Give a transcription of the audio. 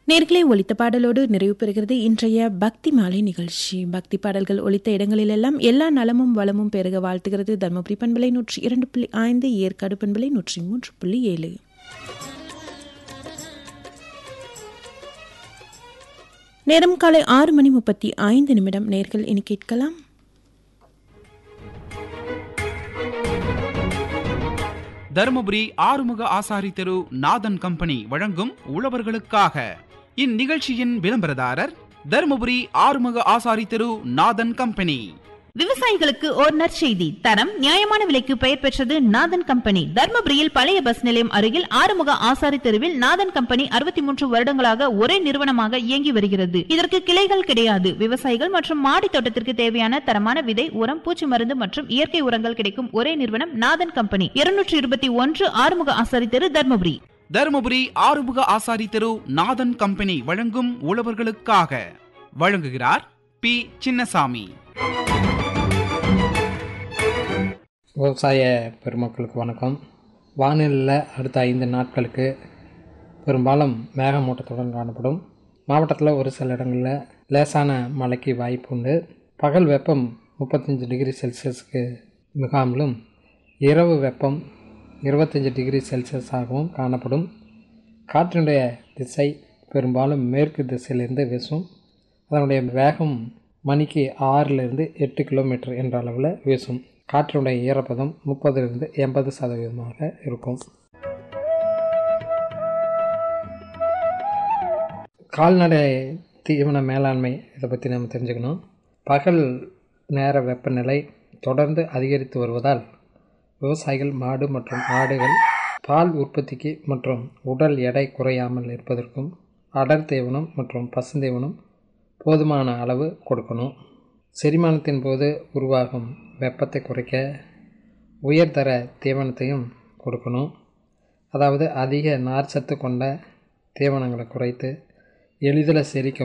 நேர்களே ஒலித்த பாடலோடு நிறைவு பெறுகிறது இன்றைய பக்தி மாலை நிகழ்ச்சி பக்தி பாடல்கள் ஒலித்த இடங்களிலெல்லாம் எல்லா நலமும் வளமும் பெருக வாழ்த்துகிறது தர்மபுரி பண்பலை நூற்றி இரண்டு புள்ளி ஐந்து ஏற்காடு பண்பலை நூற்றி மூன்று புள்ளி ஏழு நேரம் காலை ஆறு மணி முப்பத்தி ஐந்து நிமிடம் நேர்கள் இனி கேட்கலாம் தருமபுரி ஆறுமுக ஆசாரி தெரு நாதன் கம்பெனி வழங்கும் உழவர்களுக்காக இந்நிகழ்ச்சியின் விளம்பரதாரர் தருமபுரி ஆறுமுக ஆசாரி தெரு நாதன் கம்பெனி விவசாயிகளுக்கு ஓர் நற்செய்தி தரம் நியாயமான விலைக்கு பெயர் பெற்றது நாதன் கம்பெனி தர்மபுரியில் பழைய பஸ் நிலையம் அருகில் ஆறுமுக ஆசாரி தெருவில் நாதன் கம்பெனி அறுபத்தி மூன்று வருடங்களாக ஒரே நிறுவனமாக இயங்கி வருகிறது இதற்கு கிளைகள் கிடையாது விவசாயிகள் மற்றும் மாடி தோட்டத்திற்கு தேவையான தரமான விதை உரம் பூச்சி மருந்து மற்றும் இயற்கை உரங்கள் கிடைக்கும் ஒரே நிறுவனம் நாதன் கம்பெனி இருநூற்றி இருபத்தி ஒன்று ஆறுமுக ஆசாரி தெரு தர்மபுரி தருமபுரி ஆறுமுக ஆசாரி தெரு நாதன் கம்பெனி வழங்கும் உழவர்களுக்காக வழங்குகிறார் பி சின்னசாமி விவசாய பெருமக்களுக்கு வணக்கம் வானிலையில் அடுத்த ஐந்து நாட்களுக்கு பெரும்பாலும் மேகமூட்டத்துடன் காணப்படும் மாவட்டத்தில் ஒரு சில இடங்களில் லேசான மழைக்கு வாய்ப்பு உண்டு பகல் வெப்பம் முப்பத்தஞ்சு டிகிரி செல்சியஸுக்கு மிகாமலும் இரவு வெப்பம் இருபத்தஞ்சி டிகிரி செல்சியஸாகவும் காணப்படும் காற்றினுடைய திசை பெரும்பாலும் மேற்கு திசையிலிருந்து வீசும் அதனுடைய வேகம் மணிக்கு ஆறிலிருந்து எட்டு கிலோமீட்டர் என்ற அளவில் வீசும் காற்றினுடைய ஈரப்பதம் முப்பதிலிருந்து எண்பது சதவீதமாக இருக்கும் கால்நடை தீவன மேலாண்மை இதை பற்றி நம்ம தெரிஞ்சுக்கணும் பகல் நேர வெப்பநிலை தொடர்ந்து அதிகரித்து வருவதால் விவசாயிகள் மாடு மற்றும் ஆடுகள் பால் உற்பத்திக்கு மற்றும் உடல் எடை குறையாமல் இருப்பதற்கும் அடர் தீவனம் மற்றும் பசுந்தீவனம் போதுமான அளவு கொடுக்கணும் செரிமானத்தின் போது உருவாகும் வெப்பத்தை குறைக்க உயர்தர தீவனத்தையும் கொடுக்கணும் அதாவது அதிக நார்ச்சத்து கொண்ட தீவனங்களை குறைத்து எளிதில் செரிக்கும்